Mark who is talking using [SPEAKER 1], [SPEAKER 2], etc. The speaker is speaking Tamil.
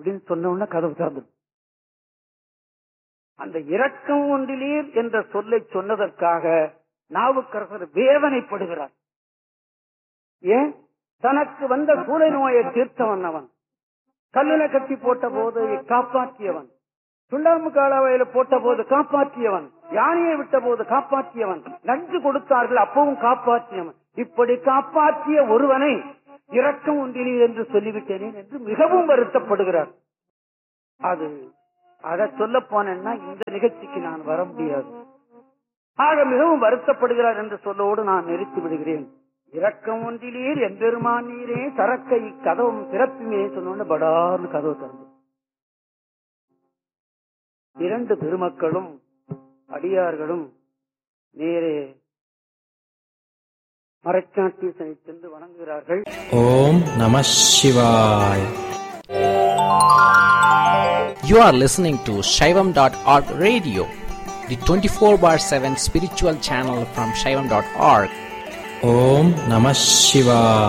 [SPEAKER 1] அப்படின்னு சொன்ன உடனே கதவு திறந்து அந்த இரக்கம் ஒன்றிலீர் என்ற சொல்லை சொன்னதற்காக நாவுக்கரசர் வேதனைப்படுகிறார் ஏன் தனக்கு வந்த சூளை நோயை தீர்த்தவன் அவன் கல்லுல கட்டி போட்ட போது காப்பாற்றியவன் சுண்ணாம்பு காலாவையில போட்ட போது காப்பாற்றியவன் யானையை விட்ட போது காப்பாற்றியவன் நஞ்சு கொடுத்தார்கள் அப்பவும் காப்பாற்றியவன் இப்படி காப்பாற்றிய ஒருவனை இரக்கம் ஒன்றினி என்று சொல்லிவிட்டேனே என்று மிகவும் வருத்தப்படுகிறார் அது அத சொல்ல போனேன்னா இந்த நிகழ்ச்சிக்கு நான் வர முடியாது ஆக மிகவும் வருத்தப்படுகிறார் என்று சொல்லோடு நான் நிறுத்தி விடுகிறேன் இரக்கம் ஒன்றிலீர் எம்பெருமான் நீரே சரக்கை கதவும் திறப்புமே சொன்னோன்னு படார்னு கதவு திறந்து இரண்டு பெருமக்களும் அடியார்களும் நேரே மரச்சாட்டீசனை சென்று வணங்குகிறார்கள்
[SPEAKER 2] ஓம் நம சிவாய் You are listening to Shaivam.org radio, the 24 bar 7 spiritual channel from Shaivam.org. Om Namah Shivaya.